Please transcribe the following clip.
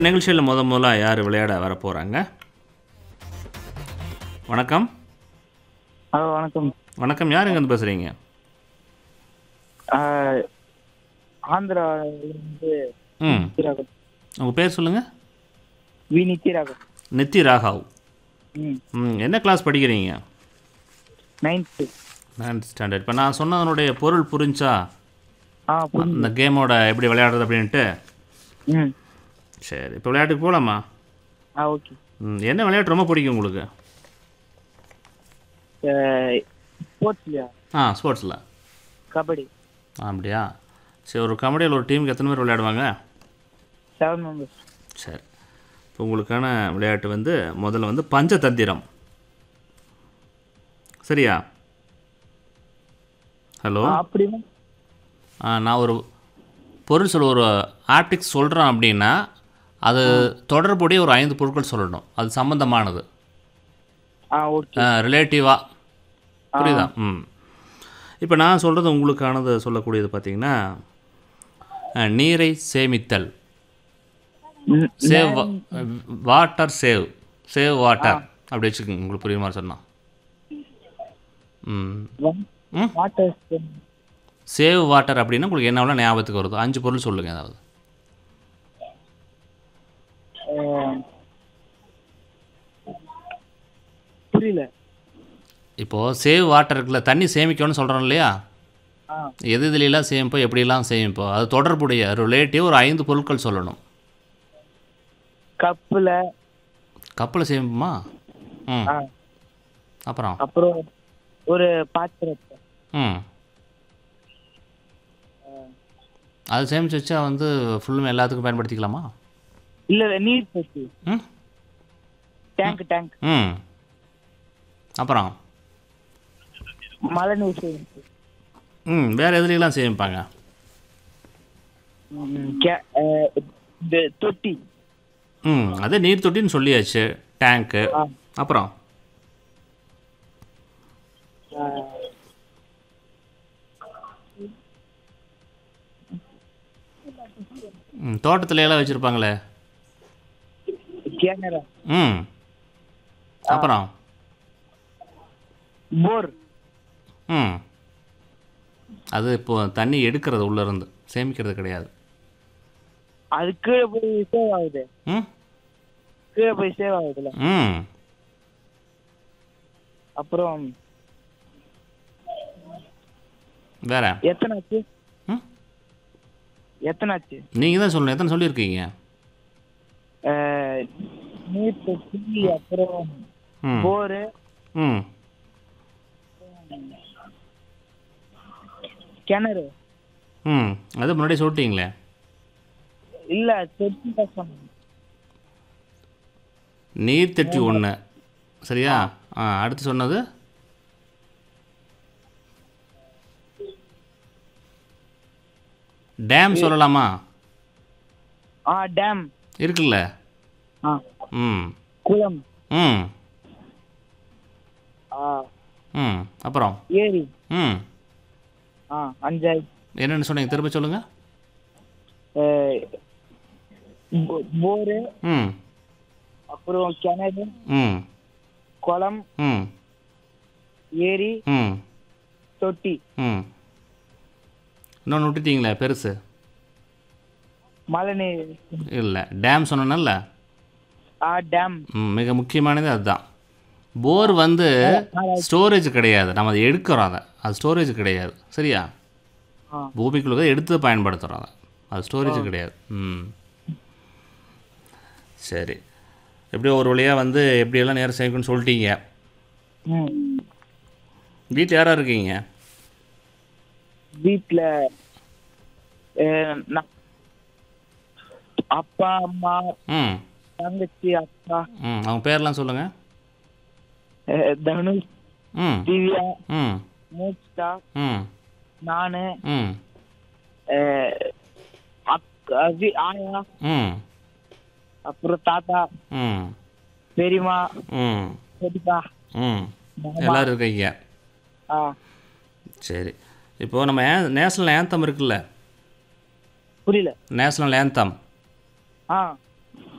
நிகழ்ச்சியில் முத முதல்ல யார் விளையாட வர போகிறாங்க வணக்கம் ஹலோ வணக்கம் வணக்கம் யார் எங்கேருந்து பேசுகிறீங்க ஆஹ், ஆந்திராவிலிருந்து ம் நித்திராகம் உங்கள் பேர் சொல்லுங்கள் வி நித்திராகம் நித்தி ராகாவ் ம் ம் என்ன கிளாஸ் படிக்கிறீங்க நைன்த்து நைன்த் ஸ்டாண்டர்ட் இப்போ நான் சொன்னதனுடைய பொருள் புரிஞ்சா ஆ புரிஞ்சு இந்த கேமோட எப்படி விளையாடுறது அப்படின்ட்டு ம் சரி இப்போ விளையாட்டுக்கு போகலாமா ஆ ஓகே ம் என்ன விளையாட்டு ரொம்ப பிடிக்கும் உங்களுக்கு ஸ்போர்ட்ஸ்லையா ஆ ஸ்போர்ட்ஸில் கபடி அப்படியா சரி ஒரு கபடியில் ஒரு டீமுக்கு எத்தனை பேர் விளையாடுவாங்க செவன் மெம்பர்ஸ் சரி இப்போ உங்களுக்கான விளையாட்டு வந்து முதல்ல வந்து பஞ்சதந்திரம் சரியா ஹலோ அப்படின்னா ஆ, நான் ஒரு பொருள் சொல்ல ஒரு ஆப்டிக்ஸ் சொல்கிறேன் அப்படின்னா அது தொடர்புடைய ஒரு ஐந்து பொருட்கள் சொல்லணும் அது சம்மந்தமானது ஆ ஓகே ரிலேட்டிவாக புரியுதா ம் இப்போ நான் சொல்கிறது உங்களுக்கானது சொல்லக்கூடியது பார்த்தீங்கன்னா அஹ், நீரை சேமித்தல் save water save save water அப்படி வச்சுக்கோங்க உங்களுக்கு புரியுற மாதிரி சொன்னா ம் ம் வாட்டர் சேவ் வாட்டர் அப்படின்னா உங்களுக்கு என்ன ஞாபகத்துக்கு வருது அஞ்சு பொருள் சொல்லுங்கள் ஏதாவது புரியல இப்போது சேவ் வாட்டர் இருக்குல்ல தண்ணி சேமிக்கணும்னு சொல்கிறோம் இல்லையா ஆ எது இதுலலாம் சேமிப்போம் எப்படிலாம் சேமிப்போம் அது தொடர்புடைய ரிலேட்டிவ் ஒரு ஐந்து பொருட்கள் சொல்லணும் கப்பில் கப்பில் சேமிப்போமா ம் ஆ அப்புறம் அப்புறம் ஒரு பாத்திரத்தை ம் அது சேமித்து வச்சா வந்து ஃபுல்லும் எல்லாத்துக்கும் பயன்படுத்திக்கலாமா இல்லை இல்லை நீர் தொட்டி ம் டேங்க் டேங்க் ம் அப்புறம் மழை நீர் சேமிப்பு ம் வேறு எதுலாம் சேமிப்பாங்க ம், கே- அஹ், இந்த தொட்டி ம் அதே நீர் தொட்டின்னு சொல்லியாச்சு டேங்க்கு ஆ அப்புறம் ஆஹ், ம் தோட்டத்துல எல்லாம் வச்சுருப்பாங்களே கேமரா ம் அப்புறம் போர் ம் அது இப்போ தண்ணி எடுக்கிறது உள்ள இருந்து சேமிக்கிறது கிடையாது அது கீழே போய் சேவ் ஆகுது ம் கீழே போய் சேவ் ஆகுதுல ம் அப்புறம் வேற எத்தனை ஆச்சு ம் எத்தனை ஆச்சு நீங்கள் தான் சொல்லணும் எத்தனை சொல்லியிருக்கீங்க ஆஹ், நீர் தொட்டி அப்புறம் ம் போரு ம் கிணறு ம் அது முன்னாடி சொல்லிட்டீங்களே இல்ல தொட்டி தான் சொன்னேன் நீர் தொட்டி ஒன்று சரியா ஆ அடுத்து சொன்னது டேம் சொல்லலாமா ஆ டேம் இருக்குல்ல ஆ ம் குளம் ம் ஆ ம் அப்புறம் ஏரி ம் ஆ அஞ்சாய் என்னென்னு சொன்னீங்க திரும்ப சொல்லுங்கள் ஆஹ், போ- போரு ம் அப்புறம் கிணறு ம் குளம் ம் ஏரி ம் தொட்டி ம் இன்னொன்று விட்டுட்டீங்களே பெருசு மழை நீர் இல்லை டேம் சொன்னேன்ல ஆ டேம் ம், மிக முக்கியமானது அதுதான் போர் வந்து ஸ்டோரேஜ் கிடையாது நம்ம அதை எடுக்கிறோம் அதை அது ஸ்டோரேஜ் கிடையாது சரியா ஆ பூமிக்குள்ள எடுத்து பயன்படுத்துகிறோம் அதை அது ஸ்டோரேஜ் கிடையாது ம் சரி எப்படியோ ஒரு வழியாக வந்து எப்படியெல்லாம் நேரம் சேர்க்கணும்னு சொல்லிட்டீங்க ம் வீட்டில் யாராக இருக்கீங்க வீட்டில் அப்பா அம்மா ம் தங்கச்சி அக்கா ம் அவங்க பேர்லாம் சொல்லுங்கள் அஹ், தனுஷ் ம் திவ்யா ம் மூக்ஸ்டா ம் நானு ம் அஹ், அக்கா வி- ஆயா ம் அப்புறம் தாத்தா ம் பெரியம்மா ம் பெரியப்பா ம் மாமா. எல்லோரும் இருக்கீங்க ஆ சரி இப்போது நம்ம நேஷ்னல் ஏந்தம் இருக்குல்ல புரியல நேஷ்னல் ஏந்தம் ஆ